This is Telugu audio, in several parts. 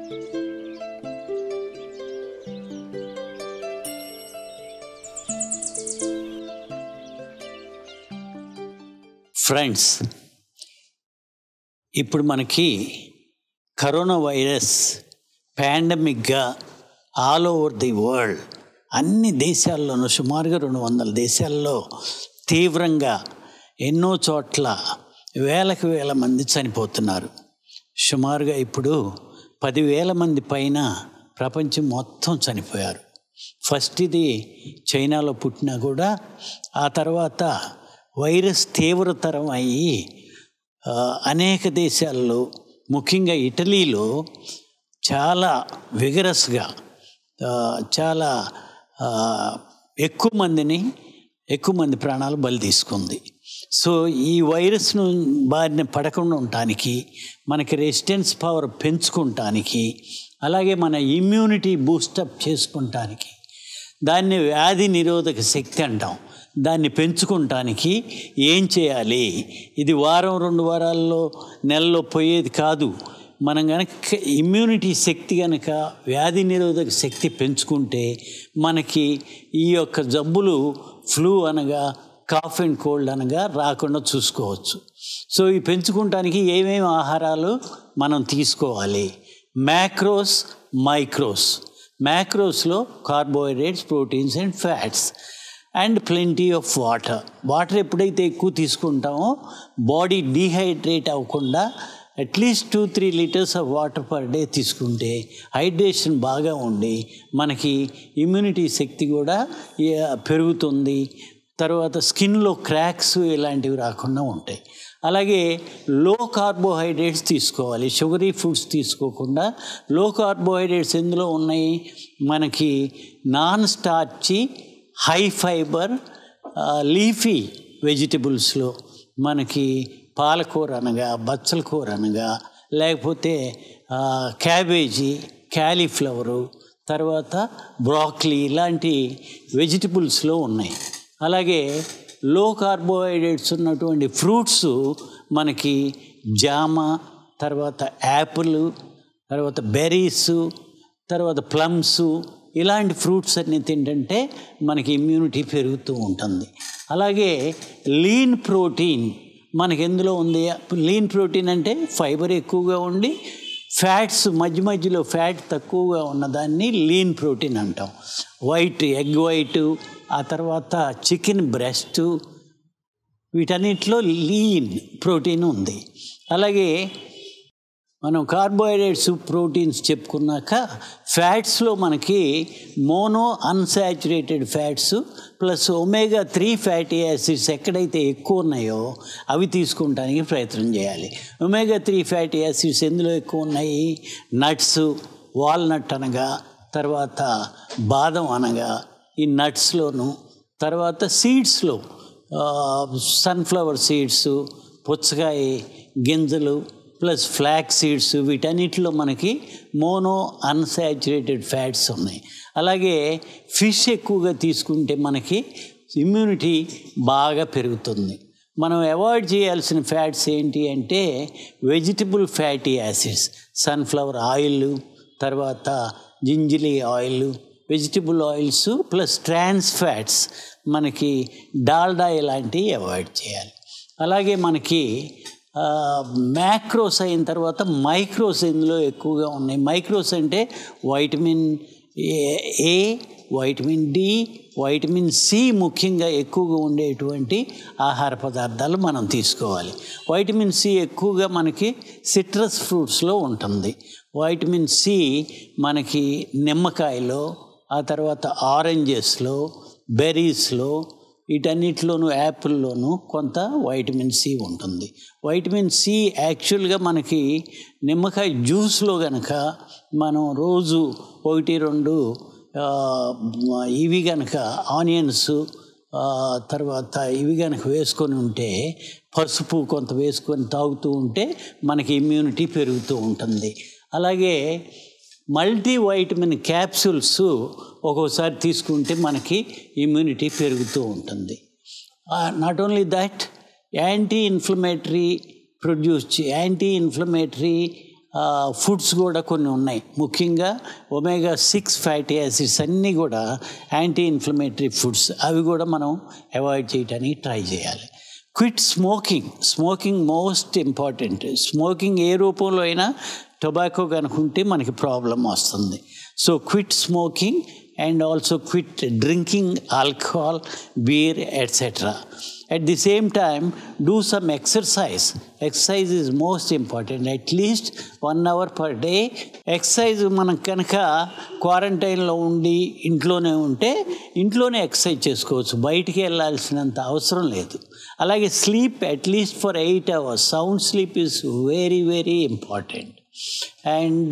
ఫ్రెండ్స్ ఇప్పుడు మనకి కరోనా వైరస్ పాండమిక్గా ఆల్ ఓవర్ ది వరల్డ్ అన్ని దేశాల్లోనూ సుమారుగా రెండు వందల దేశాల్లో తీవ్రంగా ఎన్నో చోట్ల వేలకు వేల మంది చనిపోతున్నారు సుమారుగా ఇప్పుడు పదివేల మంది పైన ప్రపంచం మొత్తం చనిపోయారు ఫస్ట్ ఇది చైనాలో పుట్టినా కూడా ఆ తర్వాత వైరస్ తీవ్రతరం అయ్యి ఆ, అనేక దేశాల్లో ముఖ్యంగా ఇటలీలో చాలా విగరస్గా ఆ, చాలా ఆ, ఎక్కువ మందిని ఎక్కువ మంది ప్రాణాలు బలి తీసుకుంది సో ఈ వైరస్ను బారిన పడకుండా ఉండటానికి మనకి రెసిస్టెన్స్ పవర్ పెంచుకుంటానికి అలాగే మన ఇమ్యూనిటీ బూస్టప్ చేసుకుంటానికి దాన్ని వ్యాధి నిరోధక శక్తి అంటాం దాన్ని పెంచుకుంటానికి ఏం చేయాలి ఇది వారం రెండు వారాల్లో నెలలో పోయేది కాదు మనం కనుక ఇమ్యూనిటీ శక్తి కనుక వ్యాధి నిరోధక శక్తి పెంచుకుంటే మనకి ఈ యొక్క జబ్బులు ఫ్లూ అనగా కాఫ్ అండ్ కోల్డ్ అనగా రాకుండా చూసుకోవచ్చు సో ఈ పెంచుకుంటానికి ఏమేమి ఆహారాలు మనం తీసుకోవాలి మ్యాక్రోస్ మైక్రోస్ మ్యాక్రోస్లో carbohydrates proteins and fats and plenty of water water ఎప్పుడైతే ఎక్కువ తీసుకుంటామో బాడీ డీహైడ్రేట్ అవ్వకుండా at least two three litres of water per day తీసుకుంటే హైడ్రేషన్ బాగా ఉండి మనకి ఇమ్యూనిటీ శక్తి కూడా ఏ- పెరుగుతుంది తర్వాత స్కిన్లో క్రాక్స్ ఇలాంటివి రాకుండా ఉంటాయి అలాగే లో కార్బోహైడ్రేట్స్ తీసుకోవాలి షుగరీ ఫుడ్స్ తీసుకోకుండా లో కార్బోహైడ్రేట్స్ ఎందులో ఉన్నాయి మనకి non starchy high fibre leafy వెజిటబుల్స్లో మనకి పాలకూర అనగా బచ్చల కూర అనగా లేకపోతే ఆ, క్యాబేజీ క్యాలీఫ్లవరు తర్వాత బ్రాక్లీ ఇలాంటి వెజిటబుల్స్లో ఉన్నాయి అలాగే లో కార్బోహైడ్రేట్స్ ఉన్నటువంటి ఫ్రూట్స్ మనకి జామ తర్వాత యాపిల్ తర్వాత బెర్రీస్ తర్వాత ప్లమ్స్ ఇలాంటి ఫ్రూట్స్ అన్నీ తింటుంటే మనకి ఇమ్యూనిటీ పెరుగుతూ ఉంటుంది అలాగే లీన్ ప్రోటీన్ మనకి ఎందులో ఉంది లీన్ ప్రోటీన్ అంటే ఫైబర్ ఎక్కువగా ఉండి ఫ్యాట్స్ మధ్య మధ్యలో ఫ్యాట్ తక్కువగా ఉన్నదాన్ని లీన్ ప్రోటీన్ అంటాం వైట్ ఎగ్ వైట్ ఆ తర్వాత చికెన్ బ్రెస్ట్ వీటన్నిటిలో లీన్ ప్రోటీన్ ఉంది అలాగే మనం కార్బోహైడ్రేట్స్ ప్రోటీన్స్ చెప్పుకున్నాక ఫ్యాట్స్లో మనకి monounsaturated fats plus omega three fatty acids ఎక్కడైతే ఎక్కువ ఉన్నాయో అవి తీసుకుంటానికి ప్రయత్నం చేయాలి ఒమేగా త్రీ ఫ్యాటీ యాసిడ్స్ ఎందులో ఎక్కువ ఉన్నాయి నట్స్ వాల్నట్ అనగా తర్వాత బాదం అనగా ఈ నట్స్లోను తర్వాత సీడ్స్లో సన్ఫ్లవర్ సీడ్స్ పుచ్చకాయ గింజలు ప్లస్ ఫ్లాక్ సీడ్స్ వీటన్నిటిలో మనకి మోనో అన్సాచురేటెడ్ ఫ్యాట్స్ ఉన్నాయి అలాగే ఫిష్ ఎక్కువగా తీసుకుంటే మనకి ఇమ్యూనిటీ బాగా పెరుగుతుంది మనం అవాయిడ్ చేయాల్సిన ఫ్యాట్స్ ఏంటి అంటే vegetable fatty acids sunflower oil తర్వాత gingelly oil vegetable oils plus trans fats మనకి డాల్డా ఇలాంటివి అవాయిడ్ చేయాలి అలాగే మనకి మ్యాక్రోస్ అయిన తర్వాత మైక్రోస్ ఇందులో ఎక్కువగా ఉన్నాయి మైక్రోస్ అంటే vitamin A vitamin D vitamin C ముఖ్యంగా ఎక్కువగా ఉండేటువంటి ఆహార పదార్థాలు మనం తీసుకోవాలి వైటమిన్ సి ఎక్కువగా మనకి సిట్రస్ ఫ్రూట్స్లో ఉంటుంది వైటమిన్ సి మనకి నిమ్మకాయలో ఆ తర్వాత ఆరెంజెస్లో బెర్రీస్లో వీటన్నిటిలోనూ యాపిల్లోనూ కొంత వైటమిన్ సి ఉంటుంది వైటమిన్ సి యాక్చువల్గా మనకి నిమ్మకాయ జ్యూస్లో కనుక మనం రోజు ఒకటి రెండు ఆ, ఇవి కనుక ఆనియన్స్ ఆ, తర్వాత ఇవి కనుక వేసుకొని ఉంటే పసుపు కొంత వేసుకొని తాగుతూ ఉంటే మనకి ఇమ్యూనిటీ పెరుగుతూ ఉంటుంది అలాగే మల్టీ వైటమిన్ క్యాప్సూల్స్ ఒక్కోసారి తీసుకుంటే మనకి ఇమ్యూనిటీ పెరుగుతూ ఉంటుంది not only that anti inflammatory produce anti inflammatory foods కూడా కొన్ని ఉన్నాయి ముఖ్యంగా ఒమేగా సిక్స్ ఫ్యాటీ యాసిడ్స్ అన్నీ కూడా యాంటీ ఇన్ఫ్లమేటరీ ఫుడ్స్ అవి కూడా మనం అవాయిడ్ చేయడానికి ట్రై చేయాలి quit smoking smoking most important smoking ఏ రూపంలో అయినా టొబాకో కనుకుంటే మనకి ప్రాబ్లం వస్తుంది so quit smoking and also quit drinking alcohol beer etcetera at the same time do some exercise exercise is most important at least one hour per day exercise మనం కనుక క్వారంటైన్లో ఉండి ఇంట్లోనే ఉంటే ఇంట్లోనే ఎక్సర్సైజ్ చేసుకోవచ్చు బయటికి వెళ్ళాల్సినంత అవసరం లేదు అలాగే sleep at least for eight hours sound sleep is very very important and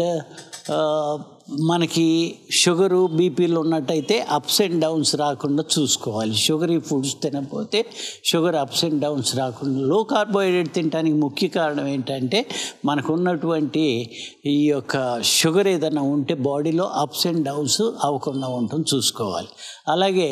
మనకి షుగరు బీపీలు ఉన్నట్టయితే అప్స్ అండ్ డౌన్స్ రాకుండా చూసుకోవాలి షుగరీ ఫుడ్స్ తినకపోతే షుగర్ అప్స్ అండ్ డౌన్స్ రాకుండా లో కార్బోహైడ్రేట్ తినడానికి ముఖ్య కారణం ఏంటంటే మనకు ఉన్నటువంటి ఈ యొక్క షుగర్ ఏదైనా ఉంటే బాడీలో అప్స్ అండ్ డౌన్స్ అవ్వకుండా ఉండటం చూసుకోవాలి అలాగే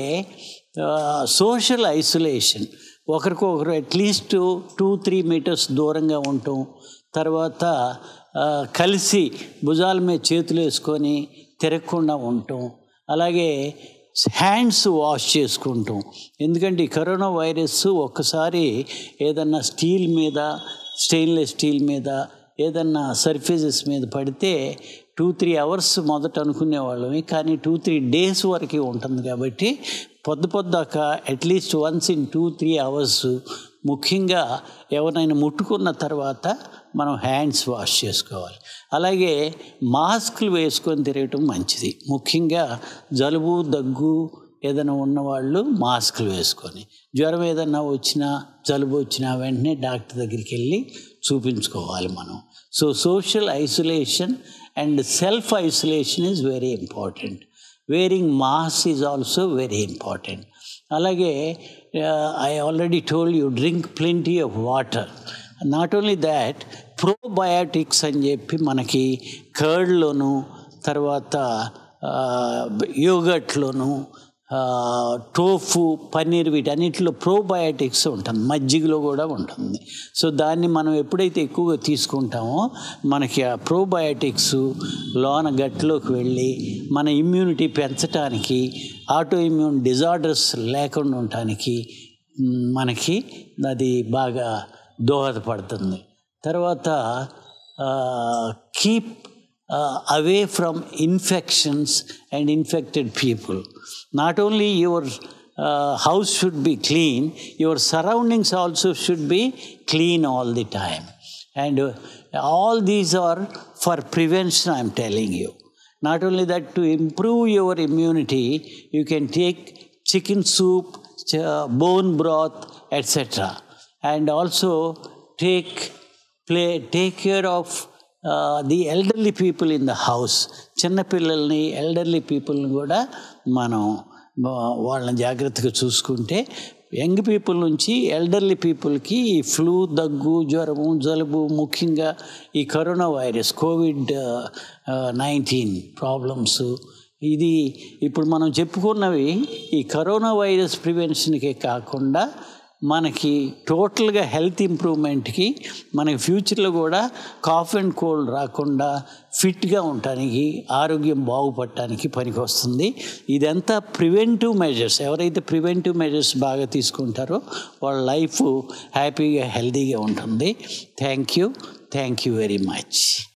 సోషల్ ఐసోలేషన్ ఒకరికొకరు అట్లీస్ట్ టూ త్రీ మీటర్స్ దూరంగా ఉండటం తర్వాత కలిసి భుజాల మీద చేతులు వేసుకొని తిరగకుండా ఉండటం అలాగే హ్యాండ్స్ వాష్ చేసుకుంటాం ఎందుకంటే ఈ కరోనా వైరస్ ఒక్కసారి ఏదన్నా స్టీల్ మీద స్టెయిన్లెస్ స్టీల్ మీద ఏదన్నా సర్ఫేసెస్ మీద పడితే టూ త్రీ అవర్స్ మొదట అనుకునే వాళ్ళమే కానీ టూ త్రీ డేస్ వరకు ఉంటుంది కాబట్టి పొద్దు పొద్దాక at least once in two three hours ముఖ్యంగా ఎవరైనా ముట్టుకున్న తర్వాత మనం హ్యాండ్స్ వాష్ చేసుకోవాలి అలాగే మాస్కులు వేసుకొని తిరగటం మంచిది ముఖ్యంగా జలుబు దగ్గు ఏదైనా ఉన్నవాళ్ళు మాస్కులు వేసుకొని జ్వరం ఏదన్నా వచ్చినా జలుబు వచ్చినా వెంటనే డాక్టర్ దగ్గరికి వెళ్ళి చూపించుకోవాలి మనం so social isolation and self isolation is very important wearing mask is also very important అలాగే I already told you drink plenty of water not only that probiotics అని చెప్పి మనకి కర్డ్లోను తర్వాత యోగట్లోను టోఫు పన్నీర్ వీటన్నిటిలో ప్రోబయాటిక్స్ ఉంటుంది మజ్జిగలో కూడా ఉంటుంది సో దాన్ని మనం ఎప్పుడైతే ఎక్కువగా తీసుకుంటామో మనకి ఆ ప్రోబయాటిక్స్ లోన గట్లోకి వెళ్ళి మన ఇమ్యూనిటీ పెంచడానికి ఆటో ఇమ్యూన్ డిజార్డర్స్ లేకుండా ఉండటానికి మనకి అది బాగా దోహదపడుతుంది తర్వాత keep away from infections and infected people not only your house should be clean your surroundings also should be clean all the time and all these are for prevention I'm telling you not only that to improve your immunity you can take chicken soup bone broth etcetera and also take play take care of the elderly people in the house చిన్నపిల్లల్ని ఎల్డర్లీ పీపుల్ని కూడా మనం వాళ్ళని జాగ్రత్తగా చూసుకుంటే యంగ్ పీపుల్ నుంచి ఎల్డర్లీ పీపుల్కి ఈ ఫ్లూ దగ్గు జ్వరము జలుబు ముఖ్యంగా ఈ corona virus covid nineteen problems ఇది ఇప్పుడు మనం చెప్పుకున్నవి ఈ కరోనా వైరస్ ప్రివెన్షన్కే కాకుండా మనకి టోటల్గా హెల్త్ ఇంప్రూవ్మెంట్కి మనకి ఫ్యూచర్లో కూడా కాఫ్ అండ్ కోల్డ్ రాకుండా ఫిట్గా ఉండటానికి ఆరోగ్యం బాగుపడటానికి పనికి వస్తుంది ఇదంతా ప్రివెంటివ్ మెజర్స్ ఎవరైతే ప్రివెంటివ్ మెజర్స్ బాగా తీసుకుంటారో వాళ్ళ లైఫ్ హ్యాపీగా హెల్తీగా ఉంటుంది thank you thank you very much